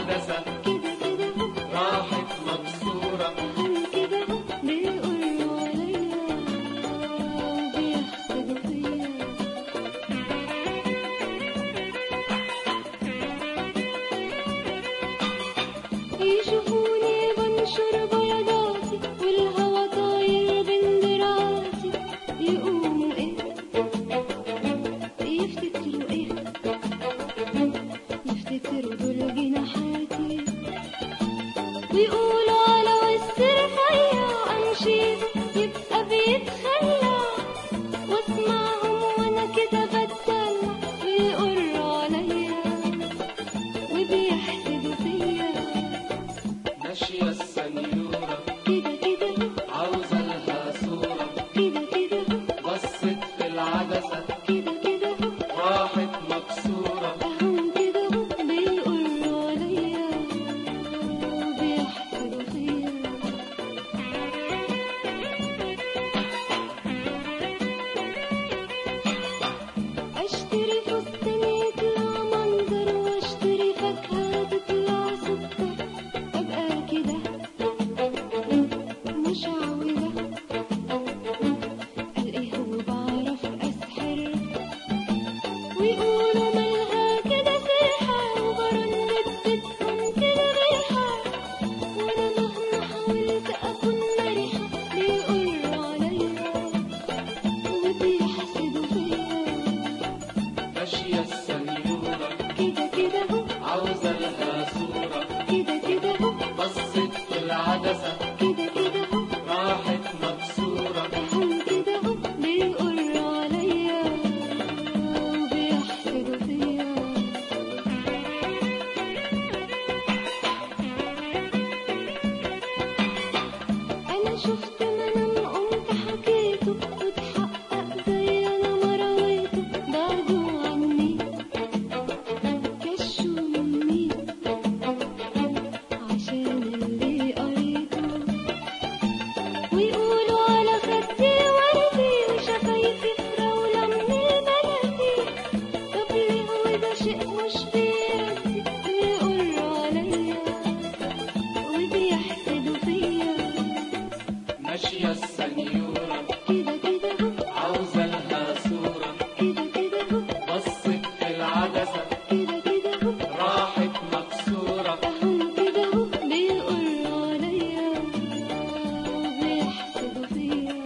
العدسة كده كده هو راحت مكسورة هم كده هو بيقولوا عليا وبيحسدوا فيا يشوفوني بنشر بياضاتي والهوا طاير بين دراسي يقوموا ايه يفتكروا ايه يفتكروا دول جناحاتي ويقولوا على وسط رفيع انشيد يبقى بيتخلى واسمعهم وانا كده بتدلع ويقروا عليا وبيحسدوا فيا ماشية السنيورة كده كده عاوزة لها صورة كده كده بصت في العدسة كده كده راحت مكسورة هم كده بيقولوا عليا وبيحسدوا فيا اشتري فستان يطلع منظر واشتري فاكهة تطلع سكر ابقى كده مشعوذة الاقيه وبعرف اسحر ويقولوا مالها كده سرحة وبرنت بتكون كده ريحة وانا مهما حاولت اكون مرحة بيقولوا عليا وبيحسدوا فيا ماشية السنيورة كده كده هو عاوزة لها صورة كده كده هو بصت في العدسة كده كده هو راحت مكسورة هم كده هو بيقولوا عليا وبيحسدوا فيا انا شفت منام قمت حكيته واتحقق زي انا ما رويته بعدوا عني كشوا مني عشان اللي قريته ويقولوا على خدي وردي وشفايفي فراولة من البلدي طب ليه هو ده شيء مش بيدي بيقولوا عليا وبيحسدوا فيا ماشية السنيورة كده كده هو عاوزة لها صورة كده كده هو بصت في العدسة كده كده هو راحت مكسورة هم كده هو بيقولوا عليا وبيحسدوا فيا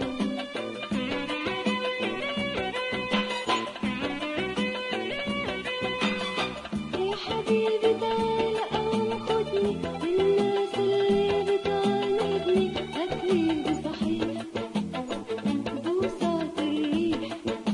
يا حبيبي تعالى قوم خدني الناس اللي بتعاندني هاتلي بصحيح بوسات الريح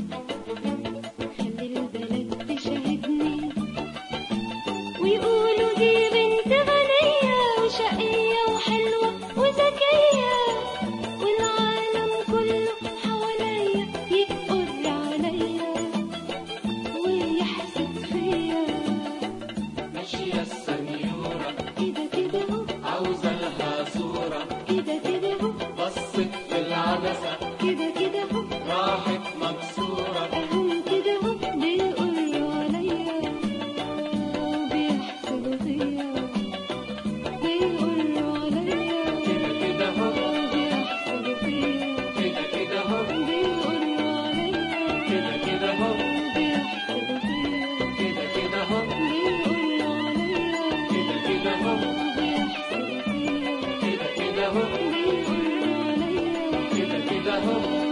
خلي البلد تشاهدني ويقولوا دي بنت غنية وشقية وحلوة وذكية والعالم كله حواليا يقر عليا ويحسد فيا ماشية السنيورة كده كده هو عاوزة لها صورة كده كده هو بصت في العدسة كده كده هو راحت مكسورة هم كده هو بيقولوا عليا وبيحسدوا فيا بيقولوا عليا كده كده هو وبيحسدوا فيا كده كده هو بيقولوا عليا كده كده هو وبيحسدوا فيا كده كده هو بيقولوا عليا كده كده هو وبيحسدوا فيا كده كده هو بيقولوا عليا كده كده هو